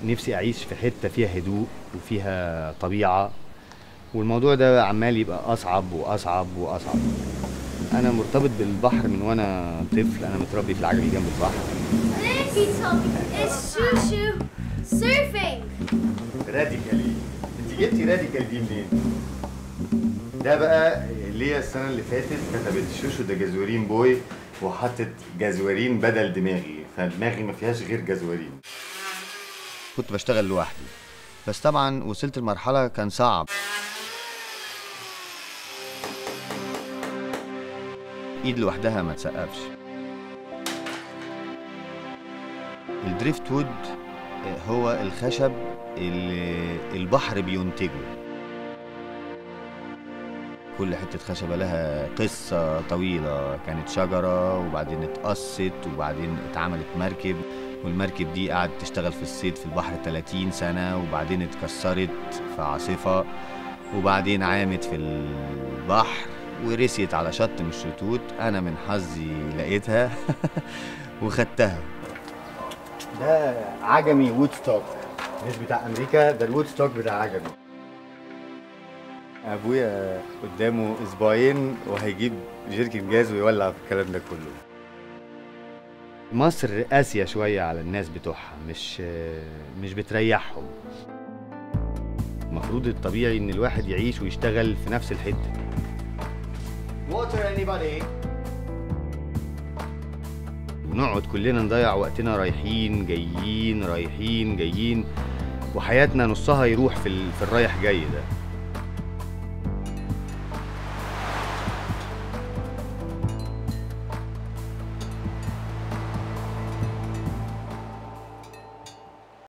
نفسي اعيش في حته فيها هدوء وفيها طبيعه والموضوع ده عمال يبقى اصعب واصعب واصعب انا مرتبط بالبحر من وانا طفل انا متربي في العجمي جنب البحر This he told me is shoo shoo surfing. راديكالي انت جبتي راديكال دي منين؟ ده بقى ليا السنه اللي فاتت كتبت شوشو ده جزورين بوي وحطت جزورين بدل دماغي فدماغي ما فيهاش غير جزورين كنت بشتغل لوحدي بس طبعا وصلت لمرحله كان صعب ايد لوحدها ما تسقفش الدريفت وود هو الخشب اللي البحر بينتجه كل حتة خشبة لها قصة طويلة كانت شجرة وبعدين اتقصت وبعدين اتعملت مركب والمركب دي قعدت تشتغل في الصيد في البحر 30 سنة وبعدين اتكسرت في عاصفة وبعدين عامت في البحر ورسيت على شط من الشطوط أنا من حظي لقيتها وخدتها ده عجمي وودستوك مش بتاع امريكا ده الوودستوك بتاع عجمي ابويا قدامه اسبوعين وهيجيب جيركن جاز ويولع في الكلام ده كله مصر قاسية شوية على الناس بتوعها مش مش بتريحهم المفروض الطبيعي ان الواحد يعيش ويشتغل في نفس الحتة Water anybody ونقعد كلنا نضيع وقتنا رايحين جايين رايحين جايين وحياتنا نصها يروح في, ال... في الرايح جاي ده